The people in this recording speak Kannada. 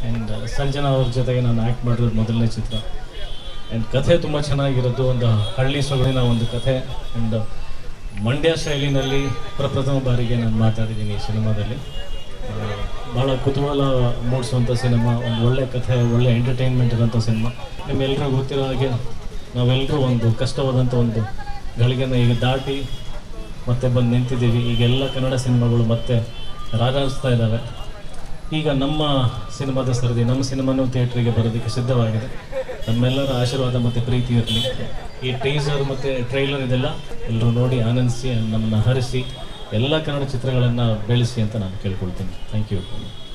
ಆ್ಯಂಡ್ ಸಂಜನಾ ಅವ್ರ ಜೊತೆಗೆ ನಾನು ಆ್ಯಕ್ಟ್ ಮಾಡಿರೋದು ಮೊದಲನೇ ಚಿತ್ರ ಆ್ಯಂಡ್ ಕಥೆ ತುಂಬ ಚೆನ್ನಾಗಿರೋದು ಒಂದು ಹಳ್ಳಿ ಸೊಗಡಿನ ಒಂದು ಕಥೆ ಆ್ಯಂಡ್ ಮಂಡ್ಯ ಶೈಲಿನಲ್ಲಿ ಪ್ರಪ್ರಥಮ ಬಾರಿಗೆ ನಾನು ಮಾತಾಡಿದ್ದೀನಿ ಈ ಸಿನಿಮಾದಲ್ಲಿ ಆ, ಭಾಳ ಕುತೂಹಲ ಮೂಡಿಸುವಂಥ ಸಿನಿಮಾ ಒಂದು ಒಳ್ಳೆ ಕಥೆ ಒಳ್ಳೆ ಎಂಟರ್ಟೈನ್ಮೆಂಟ್ ಇರೋಂಥ ಸಿನಿಮಾ ನಿಮ್ಮೆಲ್ಲರಿಗೂ ಗೊತ್ತಿರೋ ಹಾಗೆ ನಾವೆಲ್ಲರೂ ಒಂದು ಕಷ್ಟವಾದಂಥ ಒಂದು ಗಳಿಗೆನ ಈಗ ದಾಟಿ ಮತ್ತೆ ಬಂದು ನಿಂತಿದ್ದೀವಿ ಈಗೆಲ್ಲ ಕನ್ನಡ ಸಿನಿಮಾಗಳು ಮತ್ತೆ ರಾರಾಜಿಸ್ತಾ ಇದ್ದಾವೆ ಈಗ ನಮ್ಮ ಸಿನಿಮಾದ ಸರದಿ ನಮ್ಮ ಸಿನಿಮಾನು ಥಿಯೇಟ್ರಿಗೆ ಬರೋದಕ್ಕೆ ಸಿದ್ಧವಾಗಿದೆ ನಮ್ಮೆಲ್ಲರ ಆಶೀರ್ವಾದ ಮತ್ತು ಪ್ರೀತಿ ಇರಲಿ ಈ ಟೀಸರ್ ಮತ್ತು ಟ್ರೈಲರ್ ಇದೆಲ್ಲ ಎಲ್ಲರೂ ನೋಡಿ ಆನಂದಿಸಿ ನಮ್ಮನ್ನ ಹರಿಸಿ ಎಲ್ಲ ಕನ್ನಡ ಚಿತ್ರಗಳನ್ನು ಬೆಳೆಸಿ ಅಂತ ನಾನು ಕೇಳ್ಕೊಳ್ತೀನಿ ಥ್ಯಾಂಕ್ ಯು